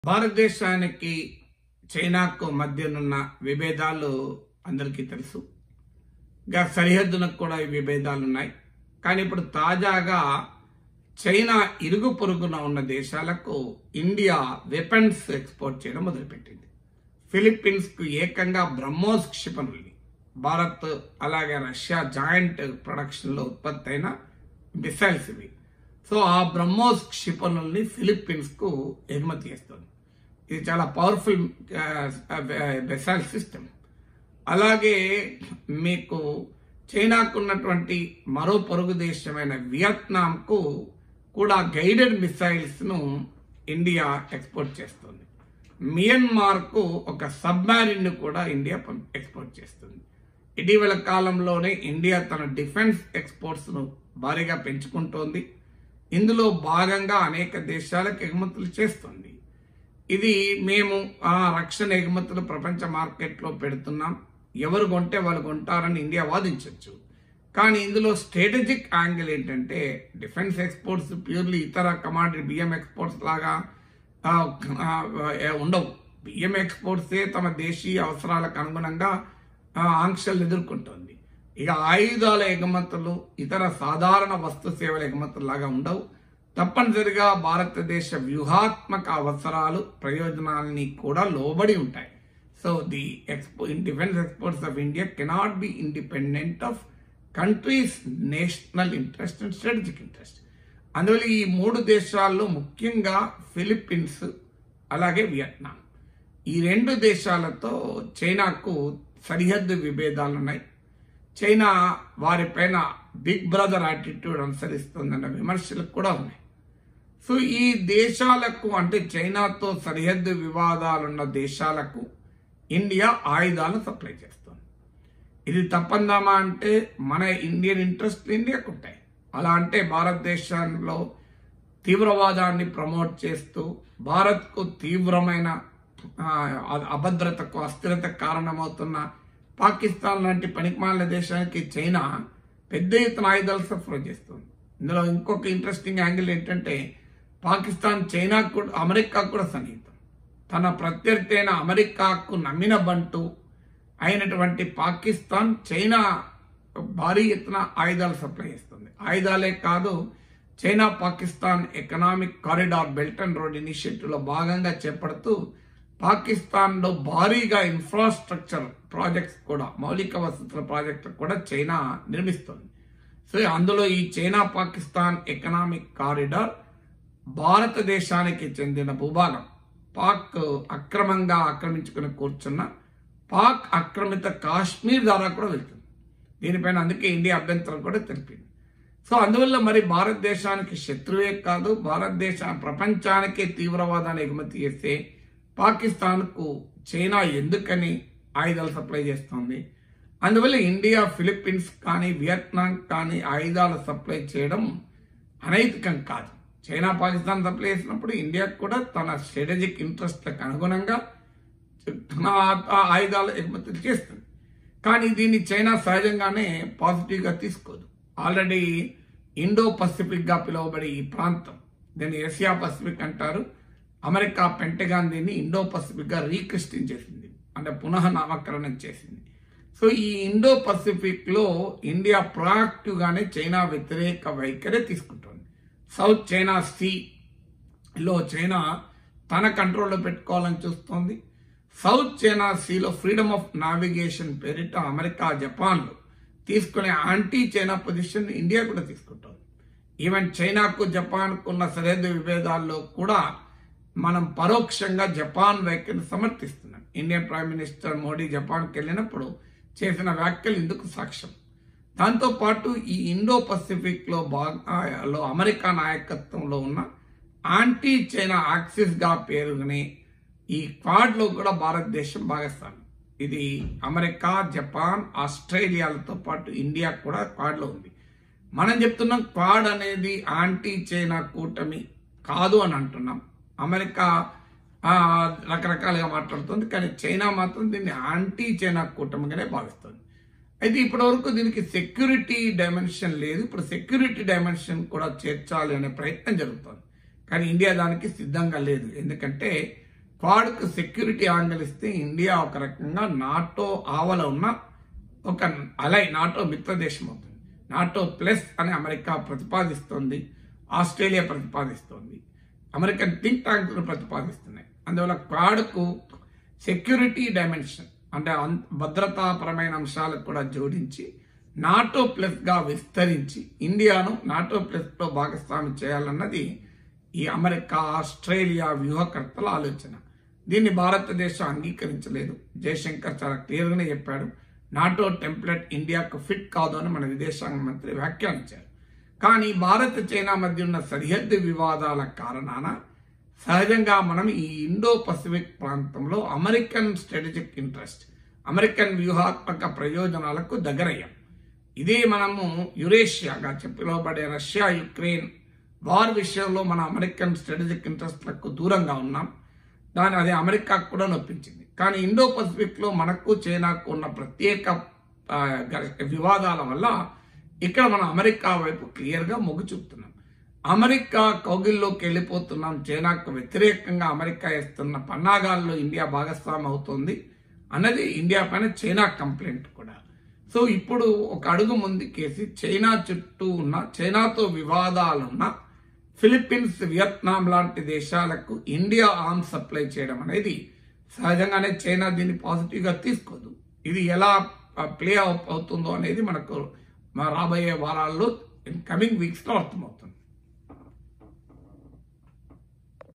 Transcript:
భారతదేశానికి చైనాకు మధ్యనున్న విభేదాలు అందరికీ తెలుసు ఇంకా సరిహద్దులకు కూడా ఈ విభేదాలు ఉన్నాయి కానీ ఇప్పుడు తాజాగా చైనా ఇరుగు పొరుగున ఉన్న దేశాలకు ఇండియా వెపన్స్ ఎక్స్పోర్ట్ చేయడం మొదలుపెట్టింది ఫిలిప్పీన్స్ కు ఏకంగా బ్రహ్మోస్ క్షిపణుల్ని భారత్ అలాగే రష్యా జాయింట్ ప్రొడక్షన్ లో ఉత్పత్తి అయిన మిసైల్స్ ఇవి సో ఆ బ్రహ్మోస్ క్షిపణుల్ని ఫిలిప్పీన్స్ కు ఎగుమతి చేస్తుంది ఇది చాలా పవర్ఫుల్ మిసైల్ సిస్టమ్ అలాగే మీకు చైనాకు ఉన్నటువంటి మరో పొరుగు దేశమైన వియత్నాంకు కూడా గైడెడ్ మిసైల్స్ ను ఇండియా ఎక్స్పోర్ట్ చేస్తుంది మియన్మార్ కు ఒక సబ్మారిన్ ను కూడా ఇండియా పం- ఎక్స్పోర్ట్ చేస్తుంది ఇటీవల కాలంలోనే ఇండియా తన డిఫెన్స్ ఎక్స్పోర్ట్స్ ను భారీగా పెంచుకుంటోంది ఇందులో భాగంగా అనేక దేశాలకు ఎగుమతులు చేస్తుంది ఇది మేము ఆ రక్షణ ఎగుమతులు ప్రపంచ మార్కెట్లో పెడుతున్నాం ఎవరు కొంటే వాళ్ళు కొంటారని ఇండియా వాదించవచ్చు కానీ ఇందులో స్ట్రాటజిక్ యాంగిల్ ఏంటంటే డిఫెన్స్ ఎక్స్పోర్ట్స్ ప్యూర్లీ ఇతర కమాడిటీ బియ్యం ఎక్స్పోర్ట్స్ లాగా ఆ, ఆ, ఏ ఉండవు బియ్యం ఎక్స్పోర్ట్సే తమ దేశీయ అవసరాలకు అనుగుణంగా ఆ, ఆంక్షలు ఎదుర్కొంటుంది ఇక ఆయుధాల ఎగుమతులు ఇతర సాధారణ వస్తు సేవల ఎగుమతులు లాగా ఉండవు తప్పనిసరిగా భారతదేశ వ్యూహాత్మక అవసరాలు ప్రయోజనాలని కూడా లోబడి ఉంటాయి so the expo in defence exports of India cannot be independent of countries national interest and strategic interest అందువల్ల ఈ మూడు దేశాల్లో ముఖ్యంగా ఫిలిప్పీన్స్ అలాగే వియత్నాం ఈ రెండు దేశాలతో చైనాకు సరిహద్దు విభేదాలు ఉన్నాయి చైనా వారిపైన బిగ్ బ్రదర్ యాటిట్యూడ్ అనుసరిస్తుందన్న విమర్శలు కూడా ఉన్నాయి సో ఈ దేశాలకు అంటే చైనాతో సరిహద్దు వివాదాలున్న దేశాలకు ఇండియా ఆయుధాలను సప్లై చేస్తుంది ఇది తప్పందామా అంటే మన ఇండియన్ ఇంట్రెస్ట్ ఇండియాకు ఉంటాయి అలా అంటే భారతదేశంలో తీవ్రవాదాన్ని ప్రమోట్ చేస్తూ భారత్కు తీవ్రమైన ఆ, అభద్రతకు అస్థిరతకు కారణమవుతున్న పాకిస్తాన్ లాంటి పనికిమాలిన దేశానికి చైనా పెద్ద ఎత్తున ఆయుధాలు సరఫరా చేస్తుంది ఇందులో ఇంకొక ఇంట్రెస్టింగ్ యాంగిల్ ఏంటంటే పాకిస్తాన్ చైనాకు కూడా అమెరికాకు కూడా సన్నిహితం తన ప్రత్యర్థి అయిన అమెరికాకు నమ్మిన బంటు అయినటువంటి పాకిస్తాన్ చైనా భారీ ఎత్తున ఆయుధాలు సప్లై చేస్తుంది ఆయుధాలే కాదు China Pakistan economic corridor belt and road initiative లో భాగంగా చేపడుతూ పాకిస్తాన్ లో భారీగా ఇన్ఫ్రాస్ట్రక్చర్ ప్రాజెక్ట్స్ కూడా మౌలిక వసతుల ప్రాజెక్టులు కూడా చైనా నిర్మిస్తుంది సో అందులో ఈ చైనా పాకిస్తాన్ ఎకనామిక్ కారిడార్ భారతదేశానికి చెందిన భూభాగం పాక్ అక్రమంగా ఆక్రమించుకుని కూర్చున్న పాక్ ఆక్రమిత కాశ్మీర్ ద్వారా కూడా వెళ్తుంది దీనిపైన అందుకే ఇండియా అభ్యంతరం కూడా తెలిపింది సో అందువల్ల మరి భారతదేశానికి శత్రువే కాదు భారతదేశ ప్రపంచానికే తీవ్రవాదాన్ని ఎగుమతి చేస్తే పాకిస్తాన్కు చైనా ఎందుకని ఆయుధాలు సప్లై చేస్తుంది అందువల్ల ఇండియా ఫిలిప్పీన్స్ కానీ వియత్నాం కానీ ఆయుధాలు సప్లై చేయడం అనైతికం కాదు చైనా పాకిస్తాన్ సప్లై చేసినప్పుడు ఇండియాకు కూడా తన స్ట్రాటజిక్ ఇంట్రెస్ట్లకు అనుగుణంగా తన ఆ- ఆయుధాలు ఎగుమతులు చేస్తుంది కానీ దీన్ని చైనా సహజంగానే పాజిటివ్గా తీసుకోదు ఆల్రెడీ ఇండో పసిఫిక్ గా పిలువబడే ఈ ప్రాంతం దీన్ని ఏషియా పసిఫిక్ అంటారు అమెరికా పెంటగాన్ దీన్ని ఇండో పసిఫిక్ గా రీక్రిస్టిన్ చేసింది అంటే పునః నామకరణం చేసింది సో ఈ ఇండో పసిఫిక్ లో ఇండియా ప్రొయాక్టివ్ గానే చైనా వ్యతిరేక వైఖరి తీసుకుంటుంది సౌత్ చైనా సీ లో చైనా తన కంట్రోల్లో పెట్టుకోవాలని చూస్తోంది సౌత్ చైనా సీలో ఫ్రీడమ్ ఆఫ్ నావిగేషన్ పేరిట అమెరికా జపాన్లు తీసుకునే యాంటీ చైనా పొజిషన్ ఇండియా కూడా తీసుకుంటోంది ఈవెన్ చైనాకు జపాన్కు ఉన్న సరిహద్దు విభేదాల్లో కూడా మనం పరోక్షంగా జపాన్ వ్యాఖ్యను సమర్థిస్తున్నాం ఇండియన్ ప్రైమ్ మినిస్టర్ మోడీ జపాన్కి వెళ్ళినప్పుడు చేసిన వ్యాఖ్యలు ఇందుకు సాక్ష్యం దాంతో పాటు ఈ ఇండో పసిఫిక్ లో బాగా లో అమెరికా నాయకత్వంలో ఉన్న యాంటీ చైనా యాక్సిస్ గా పేరుని ఈ క్వాడ్ లో కూడా భారతదేశం భాగస్వామి ఇది అమెరికా జపాన్ ఆస్ట్రేలియాలతో పాటు ఇండియా కూడా క్వాడ్ లో ఉంది మనం చెప్తున్నాం క్వాడ్ అనేది యాంటీ చైనా కూటమి కాదు అని అంటున్నాం అమెరికా ఆ, రకరకాలుగా మాట్లాడుతుంది కానీ చైనా మాత్రం దీన్ని యాంటీ చైనా కూటమిగానే భావిస్తుంది అయితే ఇప్పటి వరకు దీనికి సెక్యూరిటీ డైమెన్షన్ లేదు ఇప్పుడు సెక్యూరిటీ డైమెన్షన్ కూడా చేర్చాలి అనే ప్రయత్నం జరుగుతుంది కానీ ఇండియా దానికి సిద్ధంగా లేదు ఎందుకంటే క్వాడ్కు సెక్యూరిటీ యాంగిల్ ఇస్తే ఇండియా ఒక రకంగా నాటో ఆవల ఉన్న ఒక అలై నాటో మిత్ర దేశం అవుతుంది నాటో ప్లస్ అని అమెరికా ప్రతిపాదిస్తోంది ఆస్ట్రేలియా ప్రతిపాదిస్తోంది అమెరికన్ థింక్ ట్యాంకులు ప్రతిపాదిస్తున్నాయి అందువల్ల క్వాడ్కు సెక్యూరిటీ డైమెన్షన్ అంటే అం- భద్రతాపరమైన అంశాలకు కూడా జోడించి నాటో ప్లస్ గా విస్తరించి ఇండియాను నాటో ప్లస్ లో భాగస్వామి చేయాలన్నది ఈ అమెరికా ఆస్ట్రేలియా వ్యూహకర్తల ఆలోచన దీన్ని భారతదేశం అంగీకరించలేదు జయశంకర్ చాలా క్లియర్గానే చెప్పాడు నాటో టెంప్లెట్ ఇండియాకు ఫిట్ కాదు అని మన విదేశాంగ మంత్రి వ్యాఖ్యానించారు కానీ భారత్ చైనా మధ్య ఉన్న సరిహద్దు వివాదాల కారణాన సహజంగా మనం ఈ ఇండో పసిఫిక్ ప్రాంతంలో అమెరికన్ స్ట్రాటజిక్ ఇంట్రెస్ట్ అమెరికన్ వ్యూహాత్మక ప్రయోజనాలకు దగ్గరయ్యాం ఇదే మనము యురేషియాగా పిలువబడే రష్యా యుక్రెయిన్ వార్ విషయంలో మన అమెరికన్ స్ట్రాటజిక్ ఇంట్రెస్ట్లకు దూరంగా ఉన్నాం దాని అది అమెరికాకు కూడా నొప్పించింది కానీ ఇండో పసిఫిక్ లో మనకు చైనాకు ఉన్న ప్రత్యేక ఆ, గ- వివాదాల వల్ల ఇక్కడ మనం అమెరికా వైపు క్లియర్ గా మొగ్గు చూపుతున్నాం అమెరికా కౌగిల్లోకి వెళ్ళిపోతున్నాం చైనాకు వ్యతిరేకంగా అమెరికా ఇస్తున్న పన్నాగాల్లో ఇండియా భాగస్వామి అవుతోంది అన్నది ఇండియా పైన చైనా కంప్లైంట్ కూడా సో ఇప్పుడు ఒక అడుగు ముందుకేసి చైనా చుట్టూ ఉన్న చైనాతో వివాదాలున్న ఫిలిప్పీన్స్ వియత్నాం లాంటి దేశాలకు ఇండియా ఆర్మ్ సప్లై చేయడం అనేది సహజంగానే చైనా దీన్ని పాజిటివ్ గా తీసుకోదు ఇది ఎలా ప్లే అవుతుందో అనేది మనకు మా రాబోయే వారాల్లో కమింగ్ వీక్స్ లో అర్థమవుతుంది